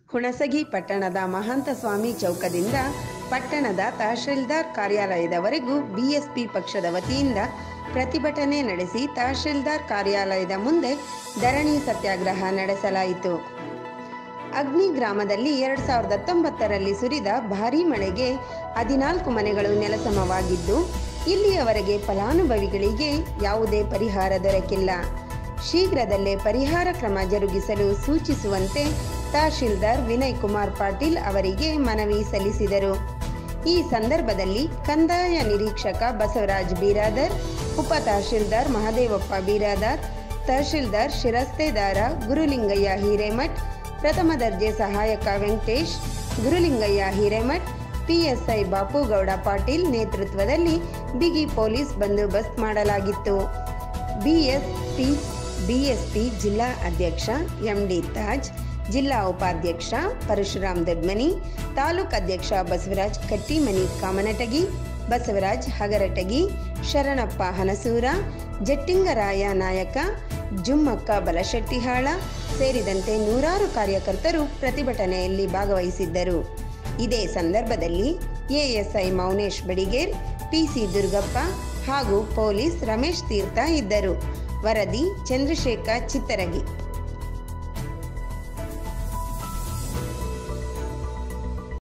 ಹುಣಸಗಿ ಪಟ್ಟಣದ ಮಹಾಂತ ಸ್ವಾಮಿ ಚೌಕದಿಂದ ಪಟ್ಟಣದ ತಹಶೀಲ್ದಾರ್ ಕಾರ್ಯಾಲಯದವರೆಗೂ ಬಿಎಸ್ಪಿ ಪಕ್ಷದ ವತಿಯಿಂದ ಪ್ರತಿಭಟನೆ ನಡೆಸಿ ತಹಶೀಲ್ದಾರ್ ಕಾರ್ಯಾಲಯದ ಮುಂದೆ ಧರಣಿ ಸತ್ಯಾಗ್ರಹ ನಡೆಸಲಾಯಿತು ಅಗ್ನಿ ಗ್ರಾಮದಲ್ಲಿ ಎರಡ್ ಸಾವಿರದ ಹತ್ತೊಂಬತ್ತರಲ್ಲಿ ಸುರಿದ ಭಾರೀ ಮಳೆಗೆ ಹದಿನಾಲ್ಕು ಮನೆಗಳು ನೆಲಸಮವಾಗಿದ್ದು ಇಲ್ಲಿಯವರೆಗೆ ಫಲಾನುಭವಿಗಳಿಗೆ ಯಾವುದೇ ಪರಿಹಾರ ದೊರಕಿಲ್ಲ ಶೀಘ್ರದಲ್ಲೇ ಪರಿಹಾರ ಕ್ರಮ ಜರುಗಿಸಲು ಸೂಚಿಸುವಂತೆ ತಹಶೀಲ್ದಾರ್ ವಿನಯ್ ಕುಮಾರ್ ಪಾಟೀಲ್ ಅವರಿಗೆ ಮನವಿ ಸಲ್ಲಿಸಿದರು ಈ ಸಂದರ್ಭದಲ್ಲಿ ಕಂದಾಯ ನಿರೀಕ್ಷಕ ಬಸವರಾಜ್ ಬೀರಾದರ್ ಉಪ ತಹಶೀಲ್ದಾರ್ ಮಹದೇವಪ್ಪ ಬೀರಾದಾರ್ ತಹಶೀಲ್ದಾರ್ ಶಿರಸ್ತೇದಾರ ಗುರುಲಿಂಗಯ್ಯ ಹಿರೇಮಠ್ ಪ್ರಥಮ ದರ್ಜೆ ಸಹಾಯಕ ವೆಂಕಟೇಶ್ ಗುರುಲಿಂಗಯ್ಯ ಹಿರೇಮಠ್ ಪಿಎಸ್ಐ ಬಾಪುಗೌಡ ಪಾಟೀಲ್ ನೇತೃತ್ವದಲ್ಲಿ ಬಿಗಿ ಪೊಲೀಸ್ ಬಂದೋಬಸ್ತ್ ಮಾಡಲಾಗಿತ್ತು ಬಿಎಸ್ಪಿ ಬಿಎಸ್ಪಿ ಜಿಲ್ಲಾ ಅಧ್ಯಕ್ಷ ಎಂಡಿ ತಾಜ್ ಜಿಲ್ಲಾ ಉಪಾಧ್ಯಕ್ಷ ಪರಶುರಾಮ್ ದೊಡ್ಮನಿ ತಾಲೂಕ್ ಅಧ್ಯಕ್ಷ ಬಸವರಾಜ್ ಕಟ್ಟಿಮನಿ ಕಾಮನಟಗಿ ಬಸವರಾಜ್ ಹಗರಟಗಿ ಶರಣಪ್ಪ ಹನಸೂರ ಜಟ್ಟಿಂಗರಾಯ ನಾಯಕ ಜುಮ್ಮಕ್ಕ ಬಲಶೆಟ್ಟಿಹಾಳ ಸೇರಿದಂತೆ ನೂರಾರು ಕಾರ್ಯಕರ್ತರು ಪ್ರತಿಭಟನೆಯಲ್ಲಿ ಭಾಗವಹಿಸಿದ್ದರು ಇದೇ ಸಂದರ್ಭದಲ್ಲಿ ಎಎಸ್ಐ ಮೌನೇಶ್ ಬಡಿಗೇರ್ ಪಿಸಿ ದುರ್ಗಪ್ಪ ಹಾಗೂ ಪೊಲೀಸ್ ರಮೇಶ್ ತೀರ್ಥ ಇದ್ದರು ವರದಿ ಚಂದ್ರಶೇಖರ್ ಚಿತ್ತರಗಿ